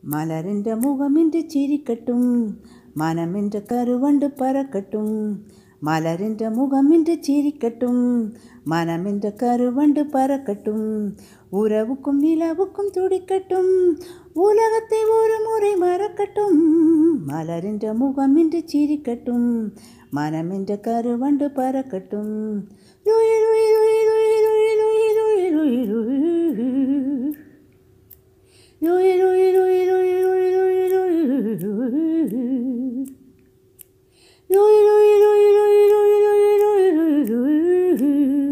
മലരിൻ്റെ മുഖമിൻ്റെ ചിരിക്കട്ടും മനമിൻ്റെ കരുവണ്ട് പറക്കട്ടും മലരിൻ്റെ മുഖമിൻ്റെ ചിരിക്കട്ടും മനമിൻ്റെ കരുവണ്ട് പറക്കட்டும் உறவுக்கும் நிலவுக்கும் துடிக்கட்டும் உலகத்தை ஒரு முறை மறக்கட்டும் மலரின்ற முகமின்று சிரிக்கட்டும் மனமென்ற கருவண்டு பறக்கட்டும் லுயி, லுயி, லுயி, லுயி, லுயி, லுயி, லுயி, லுயி, லுயி. லுயி, லுயி, லுயி, லுயி, லுயி, லுயி, லுயி, லுயி. லுயி, லுயி, லுயி, லுயி, லுயி, லுயி, லுயி, லுயி.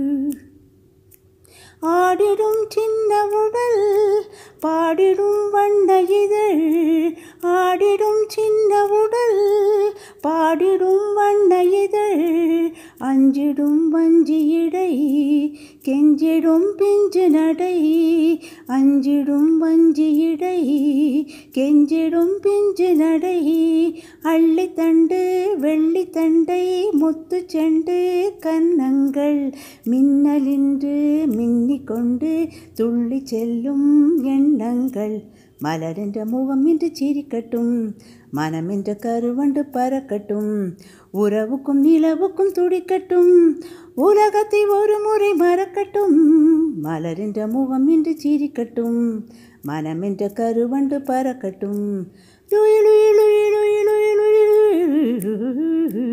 ஆடிடும் சின்ன உடல் பாடிடும் வண்ண இதழ் ஆடிடும் சின்ன உடல் பாடிடும் வண்ண இதழ் அஞ்சிடும் வஞ்சி இடை கெஞ்சிடும் பிஞ்சு நடை அஞ்சிடும் வஞ்சி இடை கெஞ்சிடும் பிஞ்சு நடை அள்ளித்தண்டு வெள்ளித்தண்டை முத்துச்செண்டு கன்னங்கள் மின்னலின்று மின்னிக்கொண்டு துள்ளி செல்லும் எண்ணங்கள் மலரென்ற முகம் இன்று சிரிக்கட்டும் மனமென்ற கருவண்டு பறக்கட்டும் உறவுக்கும் நிலவுக்கும் துடிக்கட்டும் உலகத்தை ஒரு முறை மறக்கட்டும் மலரென்ற முகம் இன்று சிரிக்கட்டும் மனமென்ற கருவண்டு பறக்கட்டும் லுயி, லுயி, லுயி, லுயி, லுயி, லுயி, லுயி.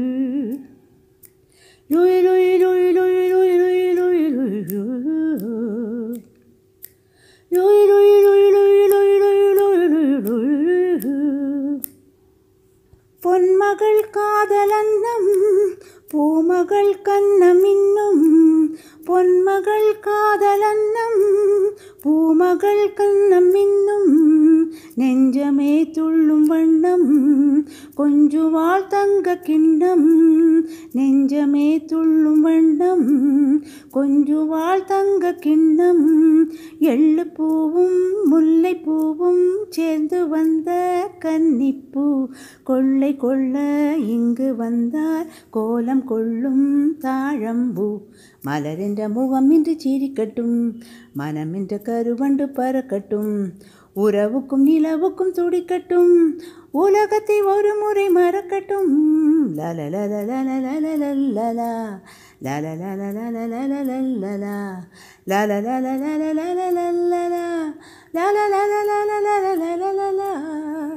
லுயி, லுயி, லுயி, லுயி, லுயி, லுயி, லுயி, லுயி, லுயி. லுயி, லுயி, லுயி, லுயி, லுயி, லுயி, லுயி, லுயி, லுயி. பொன்மகள் காதலன்னம் பூமகள் கண்ணமின்னும் பொன்மகள் காதலன்னம் பூமகள் கண்ணமின்னும் நெஞ்சமே துள்ளும் வண்ணம் கொஞ்சுவாள் தங்க கிண்ணம் நெஞ்சமே துள்ளும் வண்ணம் கொஞ்சுவாள் தங்க கிண்ணம் எள்ளு பூவும் முல்லை பூவும் சேர்ந்து வந்த கன்னிப்பூ கொள்ளை கொள்ள இங்கு வந்தார் கோலம் கொள்ளும் தாழம்பூ மலரென்ற முகம் இன்று சிரிக்கட்டும் மனமென்ற கருவண்டு பறக்கட்டும் உறவுக்கும் நிலவுக்கும் துடிக்கட்டும் உலகத்தை ஒரு முறை மறக்கட்டும் லலலலலலலலலலலா. லலலலலலலலலலலா. லலலலலலலலலலலா. லலலலலலலலலலலா.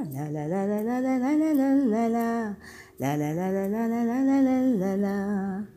லலலலலலலலலலலா. லலலலலலலலலலலா.